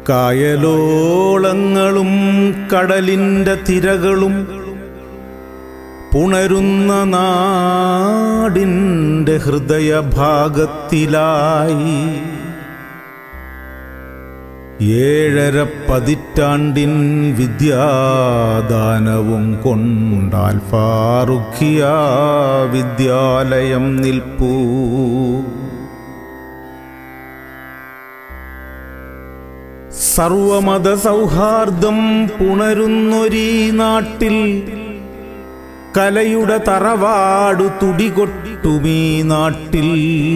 കായലോളങ്ങളും കടലിൻ്റെ തിരകളും പുണരുന്ന നാടിൻ്റെ ഹൃദയഭാഗത്തിലായി ഏഴര പതിറ്റാണ്ടിൻ വിദ്യാദാനവും കൊണ്ടാൽ ഫാറുഖിയ വിദ്യാലയം നിൽപ്പൂ സർവമത സൗഹാർദ്ദം പുണരുന്നൊരീ നാട്ടിൽ കലയുടെ തറവാടു തുടികൊട്ടുമീ നാട്ടിൽ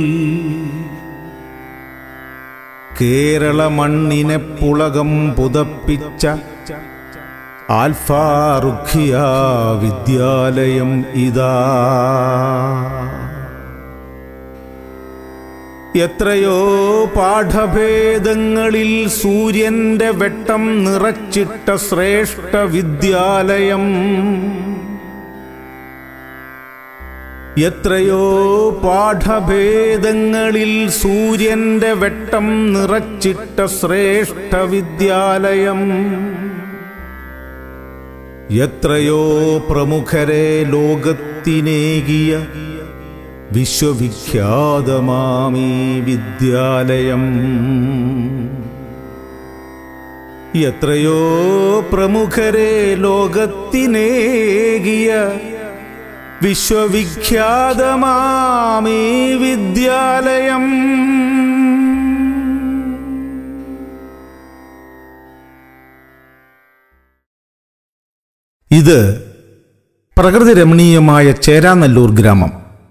കേരള മണ്ണിനെ പുളകം പുതപ്പിച്ച ആൽഫാറുഖിയ വിദ്യാലയം ഇതാ എത്രയോ പാഠഭേദങ്ങളിൽ സൂര്യന്റെ വെട്ടം നിറച്ചിട്ട ശ്രേഷ്ഠ വിദ്യാലയം എത്രയോ പാഠഭേദങ്ങളിൽ സൂര്യന്റെ വെട്ടം നിറച്ചിട്ട ശ്രേഷ്ഠ വിദ്യാലയം എത്രയോ പ്രമുഖരെ ലോകത്തിനേകിയ വിശ്വവിഖ്യാതമാമീ വിദ്യാലയം എത്രയോ പ്രമുഖരെ ലോകത്തിനേകിയ വിശ്വവിഖ്യാതമാമീ വിദ്യാലയം ഇത് പ്രകൃതി രമണീയമായ ചേരാനല്ലൂർ ഗ്രാമം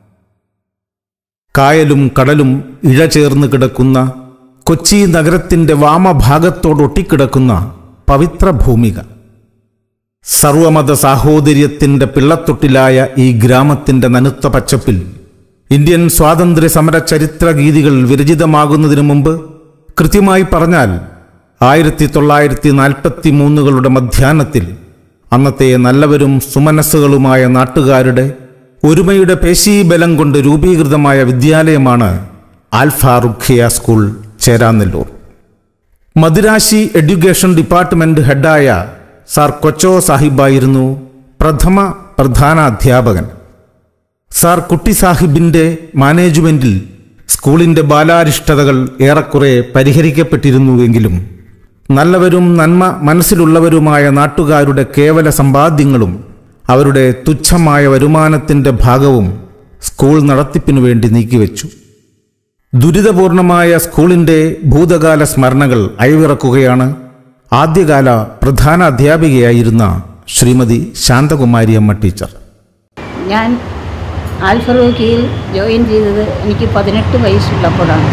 കായലും കടലും ഇഴചേർന്ന് കിടക്കുന്ന കൊച്ചി നഗരത്തിന്റെ വാമഭാഗത്തോടൊട്ടിക്കിടക്കുന്ന പവിത്ര ഭൂമിക സർവമത സാഹോദര്യത്തിന്റെ പിള്ളത്തൊട്ടിലായ ഈ ഗ്രാമത്തിന്റെ നനുത്ത പച്ചപ്പിൽ ഇന്ത്യൻ സ്വാതന്ത്ര്യ സമര ചരിത്ര ഗീതികൾ വിരചിതമാകുന്നതിനു മുമ്പ് കൃത്യമായി പറഞ്ഞാൽ ആയിരത്തി തൊള്ളായിരത്തി നാൽപ്പത്തി മൂന്നുകളുടെ മധ്യാഹ്നത്തിൽ അന്നത്തെ നല്ലവരും സുമനസ്സുകളുമായ നാട്ടുകാരുടെ ഒരുമയുടെ പേശീബലം കൊണ്ട് രൂപീകൃതമായ വിദ്യാലയമാണ് Alfarukhiya school Cheranallur Madras education department ഹെഡായ സാർ കൊച്ചോ സാഹിബായിരുന്നു പ്രഥമ പ്രധാന അധ്യാപകൻ സാർ കുട്ടി സാഹിബിന്റെ മാനേജ്മെന്റിൽ സ്കൂളിന്റെ ബാലാരിഷ്ടതകൾ ഏറെക്കുറെ പരിഹരിക്കപ്പെട്ടിരുന്നുവെങ്കിലും നല്ലവരും നന്മ മനസ്സിലുള്ളവരുമായ നാട്ടുകാരുടെ കേവല സമ്പാദ്യങ്ങളും അവരുടെ തുച്ഛമായ വരുമാനത്തിന്റെ ഭാഗവും സ്കൂൾ നടത്തിപ്പിനു വേണ്ടി നീക്കിവെച്ചു ദുരിതപൂർണമായ സ്കൂളിന്റെ ഭൂതകാല സ്മരണകൾ അയവിറക്കുകയാണ് ആദ്യകാല പ്രധാന അധ്യാപികയായിരുന്ന ശ്രീമതി ശാന്തകുമാരിയമ്മ ടീച്ചർ ഞാൻ ആൽഫറൂഖിയിൽ ജോയിൻ ചെയ്തത് എനിക്ക് പതിനെട്ട് വയസ്സുള്ളപ്പോഴാണ്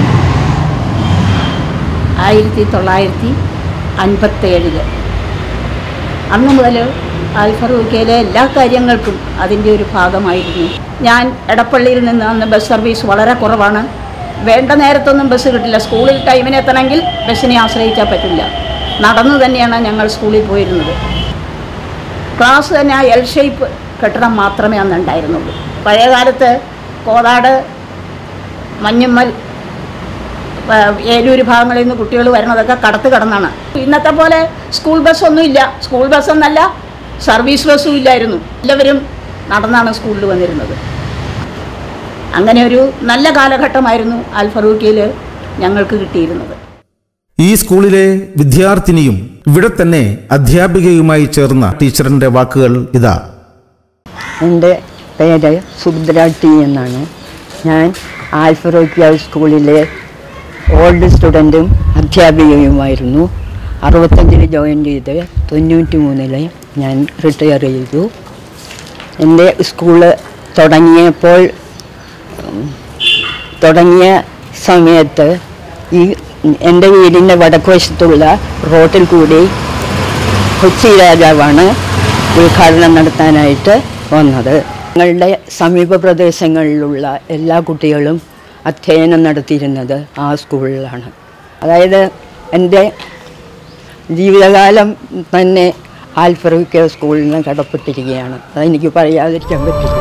ആയിരത്തി തൊള്ളായിരത്തി അൻപത്തേഴിൽ അന്ന് മുതൽ ആൽഫറൂഖിയിലെ എല്ലാ കാര്യങ്ങൾക്കും അതിൻ്റെ ഒരു ഭാഗമായിരുന്നു ഞാൻ എടപ്പള്ളിയിൽ നിന്ന് അന്ന് ബസ് സർവീസ് വളരെ കുറവാണ് വേണ്ട നേരത്തൊന്നും ബസ് കിട്ടില്ല സ്കൂളിൽ ടൈമിന് എത്തണമെങ്കിൽ ബസ്സിനെ ആശ്രയിച്ചാൽ പറ്റില്ല നടന്നു തന്നെയാണ് ഞങ്ങൾ സ്കൂളിൽ പോയിരുന്നത് ക്ലാസ് തന്നെ ആ എൽ ഷേപ്പ് കെട്ടിടം മാത്രമേ അന്ന് ഉണ്ടായിരുന്നുള്ളൂ പഴയ കാലത്ത് കോതാട് മഞ്ഞുമ്മൽ ആ, ഏലൂര് ഭാഗങ്ങളിൽ നിന്ന് കുട്ടികൾ വരുന്നതൊക്കെ കടത്ത് കടന്നാണ് ഇന്നത്തെ പോലെ സ്കൂൾ ബസ്സൊന്നും ഇല്ല സ്കൂൾ ബസ്സെന്നല്ല സർവീസ് ബസ്സും ഇല്ലായിരുന്നു എല്ലാവരും നടന്നാണ് സ്കൂളിൽ വന്നിരുന്നത് അങ്ങനെ ഒരു നല്ല കാലഘട്ടമായിരുന്നു അൽഫറൂഖിയിൽ ഞങ്ങൾക്ക് കിട്ടിയിരുന്നത് ഈ സ്കൂളിലെ വിദ്യാർത്ഥിനിയും ഇവിടെ തന്നെ അധ്യാപികയുമായി ചേർന്ന ടീച്ചറിന്റെ വാക്കുകൾ ഇതാ എൻ്റെ പേര് സുഭദ്ര ടി എന്നാണ് ഞാൻ ആൽഫറോക്കിയ സ്കൂളിലെ ഓൾഡ് സ്റ്റുഡൻറ്റും അധ്യാപികയുമായിരുന്നു അറുപത്തഞ്ചിൽ ജോയിൻ ചെയ്ത് തൊണ്ണൂറ്റി മൂന്നിൽ ഞാൻ റിട്ടയർ ചെയ്തു എൻ്റെ സ്കൂള് തുടങ്ങിയപ്പോൾ ഉം, തുടങ്ങിയ സമയത്ത് ഈ എൻ്റെ വീടിൻ്റെ വടക്കുവശത്തുള്ള റോട്ടിൽ കൂടി കൊച്ചി രാജാവാണ് ഉദ്ഘാടനം നടത്താനായിട്ട് വന്നത് ഞങ്ങളുടെ സമീപ പ്രദേശങ്ങളിലുള്ള എല്ലാ കുട്ടികളും അധ്യയനം നടത്തിയിരുന്നത് ആ സ്കൂളിലാണ് അതായത് എൻ്റെ ജീവിതകാലം തന്നെ ആൽഫറുക്ക സ്കൂളിൽ നിന്ന് കടപ്പെട്ടിരിക്കുകയാണ് അതെനിക്ക് പറയാതിരിക്കാൻ പറ്റില്ല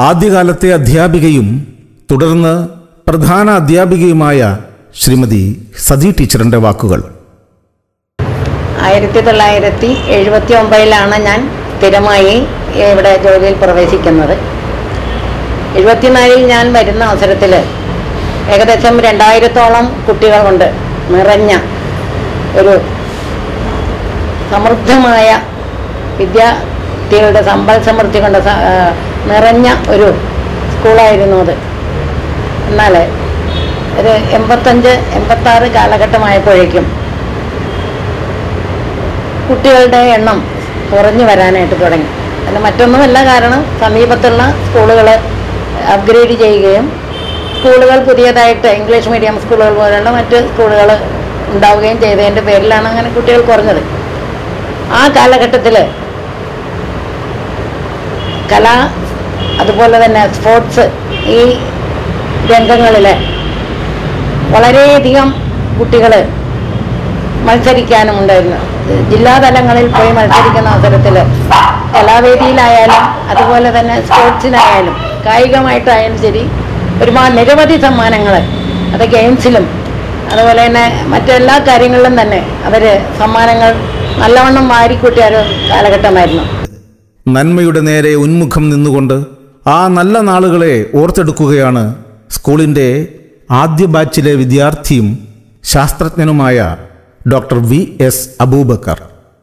ആദ്യകാലത്തെ അധ്യാപികയും തുടർന്ന് പ്രധാന അധ്യാപികയുമായ ശ്രീമതി സജി ടീച്ചറിന്റെ വാക്കുകൾ ആയിരത്തി തൊള്ളായിരത്തി എഴുപത്തി ഒമ്പതിലാണ് ഞാൻ സ്ഥിരമായി ഇവിടെ ജോലിയിൽ പ്രവേശിക്കുന്നത് എഴുപത്തിനാലിൽ ഞാൻ വരുന്ന അവസരത്തിൽ ഏകദേശം രണ്ടായിരത്തോളം കുട്ടികൾ കൊണ്ട് നിറഞ്ഞ ഒരു സമൃദ്ധമായ വിദ്യാർത്ഥികളുടെ സമ്പൽ സമൃദ്ധി കൊണ്ട് സ- ആ, നിറഞ്ഞ ഒരു സ്കൂളായിരുന്നു അത് എന്നാൽ ഒരു എൺപത്തഞ്ച് എൺപത്താറ് കാലഘട്ടമായപ്പോഴേക്കും കുട്ടികളുടെ എണ്ണം കുറഞ്ഞു വരാനായിട്ട് തുടങ്ങി അതിന് മറ്റൊന്നുമല്ല കാരണം സമീപത്തുള്ള സ്കൂളുകൾ അപ്ഗ്രേഡ് ചെയ്യുകയും സ്കൂളുകൾ പുതിയതായിട്ട് ഇംഗ്ലീഷ് മീഡിയം സ്കൂളുകൾ പോലുള്ള മറ്റ് സ്കൂളുകൾ ഉണ്ടാവുകയും ചെയ്തതിൻ്റെ പേരിലാണ് അങ്ങനെ കുട്ടികൾ കുറഞ്ഞത് ആ കാലഘട്ടത്തിൽ കല അതുപോലെ തന്നെ സ്പോർട്സ് ഈ രംഗങ്ങളിൽ വളരെയധികം കുട്ടികൾ മത്സരിക്കാനും ഉണ്ടായിരുന്നു ജില്ലാതലങ്ങളിൽ പോയി മത്സരിക്കുന്ന അവസരത്തിൽ കലാവേദിയിലായാലും അതുപോലെ തന്നെ സ്പോർട്സിനായാലും കായികമായിട്ടായാലും ശരി ഒരുപാട് നിരവധി സമ്മാനങ്ങൾ അത് ഗെയിംസിലും അതുപോലെ തന്നെ മറ്റെല്ലാ കാര്യങ്ങളിലും തന്നെ അവർ സമ്മാനങ്ങൾ നല്ലവണ്ണം വാരിക്കൂട്ടിയ ഒരു കാലഘട്ടമായിരുന്നു നന്മയുടെ നേരെ ഉന്മുഖം നിന്നുകൊണ്ട് ആ നല്ല നാളുകളെ ഓർത്തെടുക്കുകയാണ് സ്കൂളിൻ്റെ ആദ്യ ബാച്ചിലെ വിദ്യാർത്ഥിയും ശാസ്ത്രജ്ഞനുമായ ഡോക്ടർ വി എസ് അബൂബക്കർ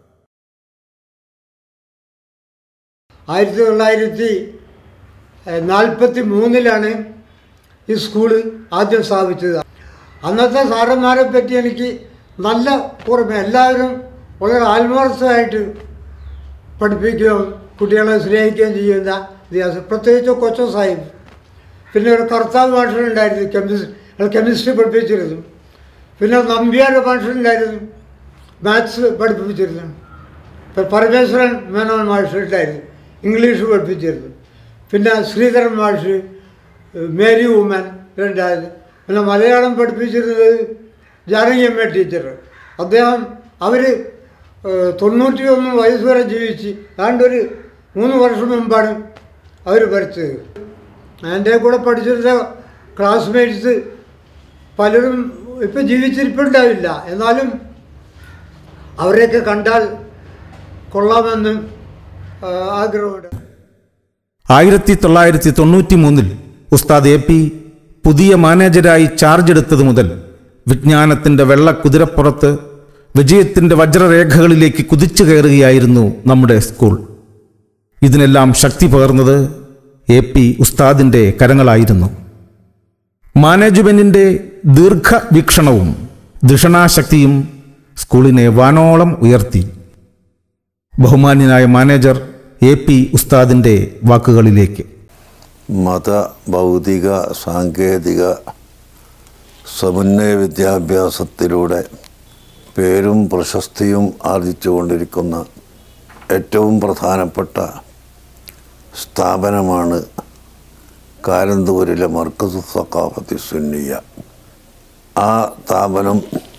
ആയിരത്തി തൊള്ളായിരത്തി നാൽപ്പത്തി മൂന്നിലാണ് ഈ സ്കൂള് ആദ്യം സ്ഥാപിച്ചത് അന്നത്തെ സാറന്മാരെ പറ്റി എനിക്ക് നല്ല ഓർമ്മ എല്ലാവരും വളരെ ആത്മാർത്ഥമായിട്ട് പഠിപ്പിക്കുകയും കുട്ടികളെ സ്നേഹിക്കുകയും ചെയ്യുന്ന വിദ്യാഭ്യാസം പ്രത്യേകിച്ച് കൊച്ച സാഹിബ് പിന്നെ ഒരു കർത്താവ് മാഷനുണ്ടായിരുന്നു കെമിസ്ട്രി കെമിസ്ട്രി പഠിപ്പിച്ചിരുന്നു പിന്നെ നമ്പ്യാർ മാഷനുണ്ടായിരുന്നു മാത്സ് പഠിപ്പിച്ചിരുന്നു ഇപ്പം പരമേശ്വരൻ മേനോൻ മാഷ് ഉണ്ടായിരുന്നു ഇംഗ്ലീഷ് പഠിപ്പിച്ചിരുന്നു പിന്നെ ശ്രീധരൻ മാഷ് മേരി ഉമ്മൻ ഉണ്ടായിരുന്നു പിന്നെ മലയാളം പഠിപ്പിച്ചിരുന്നത് ജാനകിയമ്മ ടീച്ചർ അദ്ദേഹം അവർ തൊണ്ണൂറ്റി ഒന്ന് വയസ്സ് വരെ ജീവിച്ച് ഏതാണ്ട് ഒരു മൂന്ന് വർഷം മുമ്പാണ് അവർ മരിച്ചത് എൻ്റെ കൂടെ പഠിച്ചിരുന്ന ക്ലാസ്മേറ്റ്സ് പലരും ഇപ്പം ജീവിച്ചിരിപ്പുണ്ടാവില്ല എന്നാലും അവരെയൊക്കെ കണ്ടാൽ കൊള്ളാമെന്ന് ആ, ആഗ്രഹമുണ്ട് ആയിരത്തി തൊള്ളായിരത്തി തൊണ്ണൂറ്റി മൂന്നിൽ ഉസ്താദ് എ പി പുതിയ മാനേജരായി ചാർജ് എടുത്തത് മുതൽ വിജ്ഞാനത്തിന്റെ വെള്ള കുതിരപ്പുറത്ത് വിജയത്തിന്റെ വജ്രരേഖകളിലേക്ക് കുതിച്ചു കയറുകയായിരുന്നു നമ്മുടെ സ്കൂൾ ഇതിനെല്ലാം ശക്തി പകർന്നത് എ പി ഉസ്താദിന്റെ കരങ്ങളായിരുന്നു മാനേജ്മെന്റിന്റെ ദീർഘവീക്ഷണവും ദിഷണാശക്തിയും സ്കൂളിനെ വാനോളം ഉയർത്തി ബഹുമാന്യനായ മാനേജർ എ പി ഉസ്താദിന്റെ വാക്കുകളിലേക്ക് മത ഭൗതിക സാങ്കേതിക സമന്വയ വിദ്യാഭ്യാസത്തിലൂടെ പേരും പ്രശസ്തിയും ആർജിച്ചുകൊണ്ടിരിക്കുന്ന ഏറ്റവും പ്രധാനപ്പെട്ട സ്ഥാപനമാണ് കാരന്തൂരിലെ മർക്കസ് സക്കാഫത്തി സുന്നിയ ആ സ്ഥാപനം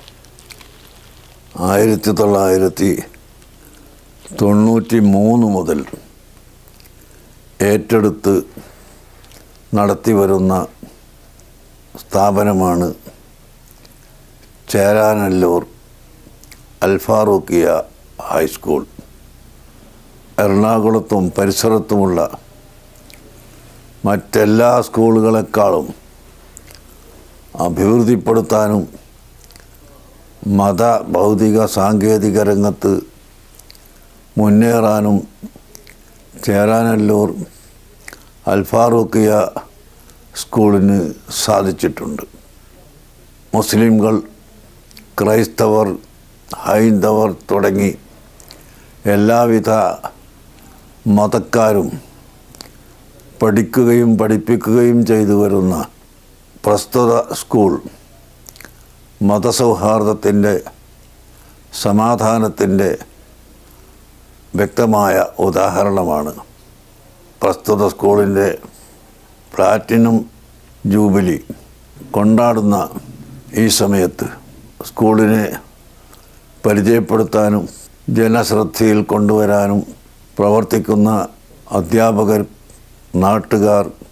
ആയിരത്തി തൊള്ളായിരത്തി തൊണ്ണൂറ്റി മൂന്ന് മുതൽ ഏറ്റെടുത്ത് നടത്തി വരുന്ന സ്ഥാപനമാണ് ചേരാനല്ലൂർ അൽഫാറൂഖിയ ഹൈസ്കൂൾ എറണാകുളത്തും പരിസരത്തുമുള്ള മറ്റെല്ലാ സ്കൂളുകളെക്കാളും അഭിവൃദ്ധിപ്പെടുത്താനും മത ഭൗതിക സാങ്കേതിക രംഗത്ത് മുന്നേറാനും ചേരാനല്ലൂർ അൽഫാറൂഖിയ സ്കൂളിന് സാധിച്ചിട്ടുണ്ട് മുസ്ലിംകൾ ക്രൈസ്തവർ ഹൈന്ദവർ തുടങ്ങി എല്ലാവിധ മതക്കാരും പഠിക്കുകയും പഠിപ്പിക്കുകയും ചെയ്തു വരുന്ന പ്രസ്തുത സ്കൂൾ മതസൗഹാർദ്ദത്തിൻ്റെ സമാധാനത്തിൻ്റെ വ്യക്തമായ ഉദാഹരണമാണ് പ്രസ്തുത സ്കൂളിൻ്റെ പ്ലാറ്റിനം ജൂബിലി കൊണ്ടാടുന്ന ഈ സമയത്ത് സ്കൂളിനെ പരിചയപ്പെടുത്താനും ജനശ്രദ്ധയിൽ കൊണ്ടുവരാനും പ്രവർത്തിക്കുന്ന അധ്യാപകർ നാട്ടുകാർ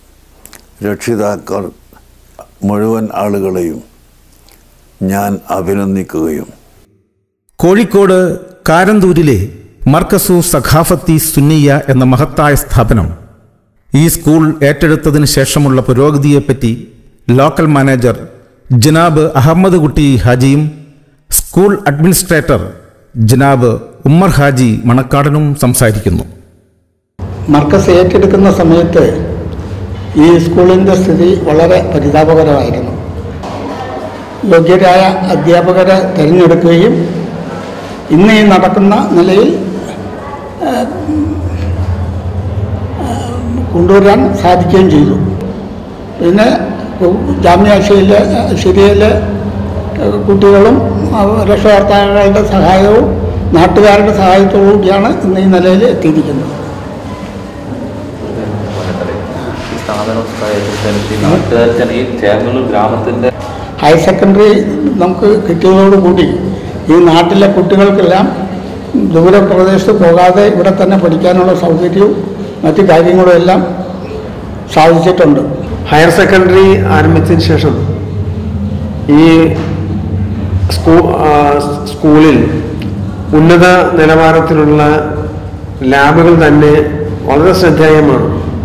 രക്ഷിതാക്കൾ മുഴുവൻ ആളുകളെയും ഞാൻ അഭിനന്ദിക്കുകയും കോഴിക്കോട് കാരന്തൂരിലെ മർക്കസു സഖാഫത്തി സുന്നിയ എന്ന മഹത്തായ സ്ഥാപനം ഈ സ്കൂൾ ഏറ്റെടുത്തതിന് ശേഷമുള്ള പുരോഗതിയെപ്പറ്റി ലോക്കൽ മാനേജർ ജനാബ് അഹമ്മദ് കുട്ടി ഹാജിയും സ്കൂൾ അഡ്മിനിസ്ട്രേറ്റർ ജനാബ് ഉമ്മർ ഹാജി മണക്കാടനും സംസാരിക്കുന്നു മർക്കസ് ഏറ്റെടുക്കുന്ന സമയത്ത് ഈ സ്കൂളിൻ്റെ സ്ഥിതി വളരെ പരിതാപകരമായിരുന്നു യോഗ്യരായ അധ്യാപകരെ തിരഞ്ഞെടുക്കുകയും ഇന്ന് ഈ നടക്കുന്ന നിലയിൽ ആ, ആ, കൊണ്ടുവരാൻ സാധിക്കുകയും ചെയ്തു പിന്നെ ജാമ്യാശയിലെ ശരിയിലെ കുട്ടികളും ആ, രക്ഷകർത്താക്കളുടെ സഹായവും നാട്ടുകാരുടെ സഹായത്തോടു കൂടിയാണ് ഇന്ന് ഈ നിലയിൽ എത്തിയിരിക്കുന്നത് ഈ സ്ഥാപനം സ്ഥാപിച്ചതിന് നാട്ടുകാർക്ക് ഈ ചേർന്നൂർ ഗ്രാമത്തിന്റെ ഹയർ സെക്കൻഡറി നമുക്ക് കിട്ടിയതോടുകൂടി ഈ നാട്ടിലെ കുട്ടികൾക്കെല്ലാം ദൂരപ്രദേശത്ത് പോകാതെ ഇവിടെ തന്നെ പഠിക്കാനുള്ള സൗകര്യവും മറ്റു കാര്യങ്ങളും എല്ലാം സാധിച്ചിട്ടുണ്ട് ഹയർ സെക്കൻഡറി ആരംഭിച്ചതിന് ശേഷം ഈ സ്കൂ ആ, സ്കൂളിൽ ഉന്നത നിലവാരത്തിലുള്ള ലാബുകൾ തന്നെ വളരെ ശ്രദ്ധേയമാണ്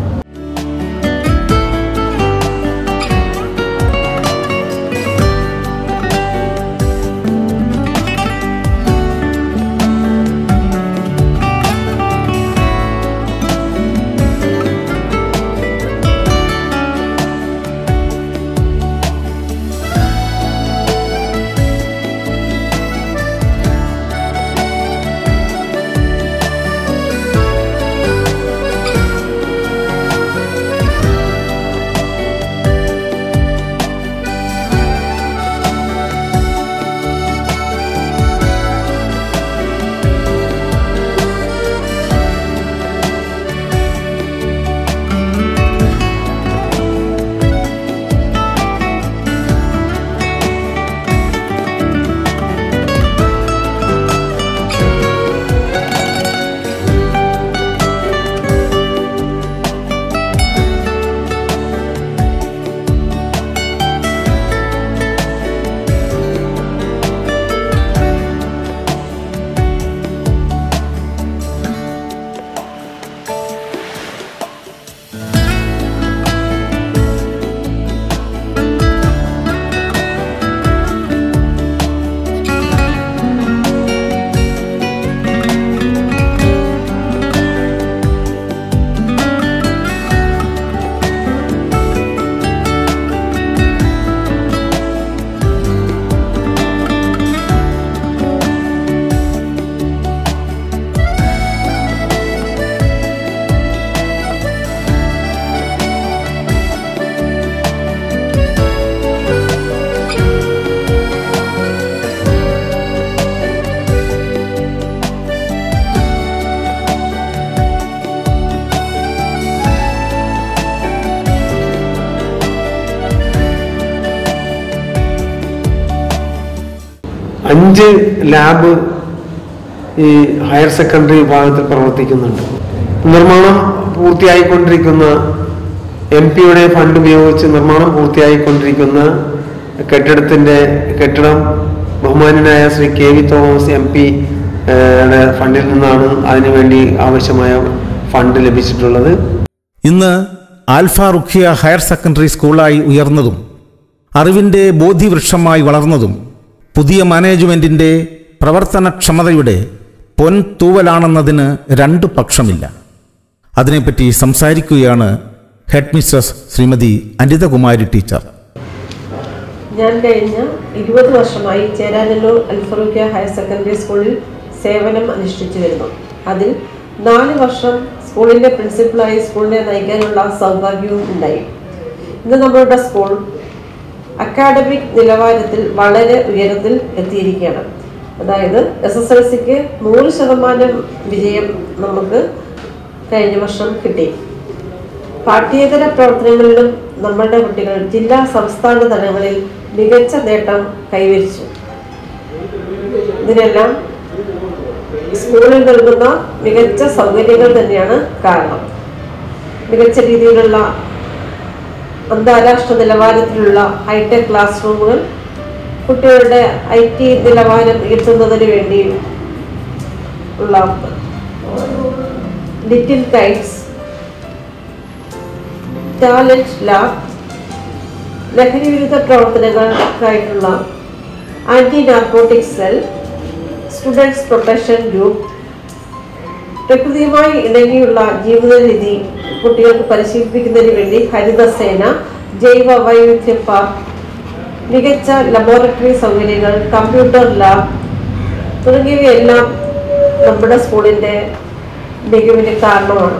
അഞ്ച് ലാബ് ഈ ഹയർ സെക്കൻഡറി വിഭാഗത്തിൽ പ്രവർത്തിക്കുന്നുണ്ട് നിർമ്മാണം പൂർത്തിയായിക്കൊണ്ടിരിക്കുന്ന എം പിയുടെ ഫണ്ട് ഉപയോഗിച്ച് നിർമ്മാണം പൂർത്തിയായിക്കൊണ്ടിരിക്കുന്ന കെട്ടിടത്തിന്റെ കെട്ടിടം ബഹുമാന്യനായ Shri K V Thomas M P ഫണ്ടിൽ നിന്നാണ് അതിനുവേണ്ടി ആവശ്യമായ ഫണ്ട് ലഭിച്ചിട്ടുള്ളത് ഇന്ന് ആൽഫ റുഖിയ ഹയർ സെക്കൻഡറി സ്കൂളായി ഉയർന്നതും അറിവിൻ്റെ ബോധ്യവൃക്ഷമായി വളർന്നതും പുതിയ മാനേജ്മെൻറ്റിൻ്റെ പ്രവർത്തനക്ഷമതയുടെ പൊൻ തൂവലാണെന്നതിന് രണ്ടു പക്ഷമില്ല അതിനെപ്പറ്റി സംസാരിക്കുകയാണ് head mistress Shrimati Anithakumari teacher ഞാൻ കഴിഞ്ഞ ഇരുപത് വർഷമായി ചേരാനല്ലൂർ അൽഫറൂഖ്യ ഹയർ സെക്കൻഡറി സ്കൂളിൽ സേവനം അനുഷ്ഠിച്ചു വരുന്നു അതിൽ നാല് വർഷം സ്കൂളിൻ്റെ പ്രിൻസിപ്പളായി സ്കൂളിനെ നയിക്കാനുള്ള സൗഭാഗ്യവും ഉണ്ടായി ഇന്ന് നമ്മളുടെ സ്കൂൾ അക്കാഡമിക് നിലവാരത്തിൽ വളരെ ഉയരത്തിൽ എത്തിയിരിക്കുകയാണ് അതായത് എസ് എസ് എൽ സിക്ക് നൂറ് ശതമാനം വിജയം നമുക്ക് കഴിഞ്ഞ വർഷം കിട്ടി പാഠ്യേതര പ്രവർത്തനങ്ങളിലും നമ്മളുടെ കുട്ടികൾ ജില്ലാ സംസ്ഥാന തലങ്ങളിൽ മികച്ച നേട്ടം കൈവരിച്ചു ഇതിനെല്ലാം സ്കൂളിൽ നൽകുന്ന മികച്ച സൗകര്യങ്ങൾ തന്നെയാണ് കാരണം മികച്ച രീതിയിലുള്ള അന്താരാഷ്ട്ര നിലവാരത്തിലുള്ള ഹൈടെക് ക്ലാസ് റൂമുകൾ കുട്ടികളുടെ ഐ ടി നിലവാരം ഉയർത്തുന്നതിന് വേണ്ടി ഉള്ള ലിറ്റിൽ കൈറ്റ്സ് ടാലന്റ് ലാബ് ലഹരി വിരുദ്ധ പ്രവർത്തനങ്ങൾക്കായിട്ടുള്ള anti narcotic cell students protection group പ്രകൃതിയുമായി ഇണങ്ങിയുള്ള ജീവിത രീതി കുട്ടികൾക്ക് പരിശീലിപ്പിക്കുന്നതിന് വേണ്ടി ഹരിതസേന ജൈവ വൈവിധ്യ പാർക്ക് മികച്ച ലബോറട്ടറി സൗകര്യങ്ങൾ കമ്പ്യൂട്ടർ ലാബ് തുടങ്ങിയവയെല്ലാം നമ്മുടെ സ്കൂളിൻ്റെ മികവിന് കാരണമാണ്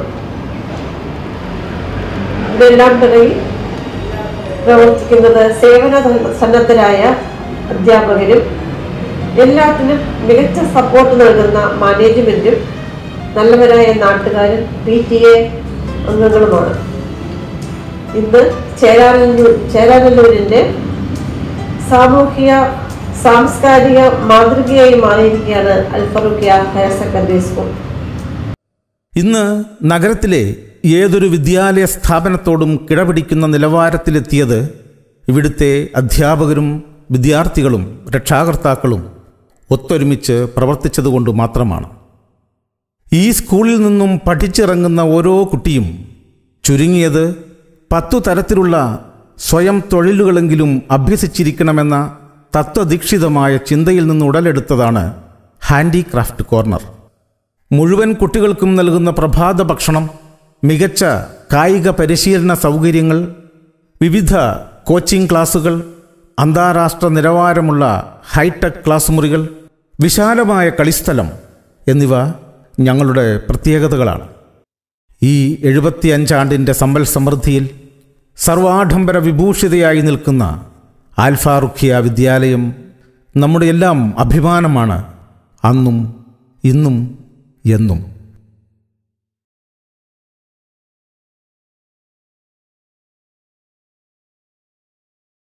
ഇതെല്ലാം പിറകിൽ പ്രവർത്തിക്കുന്നത് സേവന സന്നദ്ധരായ അധ്യാപകരും എല്ലാത്തിനും മികച്ച സപ്പോർട്ട് നൽകുന്ന മാനേജ്മെന്റും നല്ലവരായ നാട്ടുകാരും പി ടി എ അംഗങ്ങളുമാണ് ഇന്ന് ചേരാനല്ലൂർ ചേരാനല്ലൂരിൻ്റെ സാമൂഹിക സാംസ്കാരിക മാതൃകയായി മാറിയിരിക്കുകയാണ് അൽഫറുഖിയ ഹയർ സെക്കൻഡറി സ്കൂൾ ഇന്ന് നഗരത്തിലെ ഏതൊരു വിദ്യാലയ സ്ഥാപനത്തോടും കിടപിടിക്കുന്ന നിലവാരത്തിലെത്തിയത് ഇവിടുത്തെ അധ്യാപകരും വിദ്യാർത്ഥികളും രക്ഷാകർത്താക്കളും ഒത്തൊരുമിച്ച് പ്രവർത്തിച്ചതുകൊണ്ട് മാത്രമാണ് ഈ സ്കൂളിൽ നിന്നും പഠിച്ചിറങ്ങുന്ന ഓരോ കുട്ടിയും ചുരുങ്ങിയത് പത്തു തരത്തിലുള്ള സ്വയം തൊഴിലുകളെങ്കിലും അഭ്യസിച്ചിരിക്കണമെന്ന തത്വദീക്ഷിതമായ ചിന്തയിൽ നിന്ന് ഉടലെടുത്തതാണ് ഹാൻഡിക്രാഫ്റ്റ് കോർണർ മുഴുവൻ കുട്ടികൾക്കും നൽകുന്ന പ്രഭാത ഭക്ഷണം മികച്ച കായിക പരിശീലന സൗകര്യങ്ങൾ വിവിധ കോച്ചിംഗ് ക്ലാസുകൾ അന്താരാഷ്ട്ര നിലവാരമുള്ള ഹൈടെക് ക്ലാസ് മുറികൾ വിശാലമായ കളിസ്ഥലം എന്നിവ ഞങ്ങളുടെ പ്രത്യേകതകളാണ് ഈ എഴുപത്തിയഞ്ചാണ്ടിൻ്റെ സമ്പൽ സമൃദ്ധിയിൽ സർവാഡംബര വിഭൂഷിതയായി നിൽക്കുന്ന ആൽഫാറുഖിയ വിദ്യാലയം നമ്മുടെ എല്ലാം അഭിമാനമാണ് അന്നും ഇന്നും എന്നും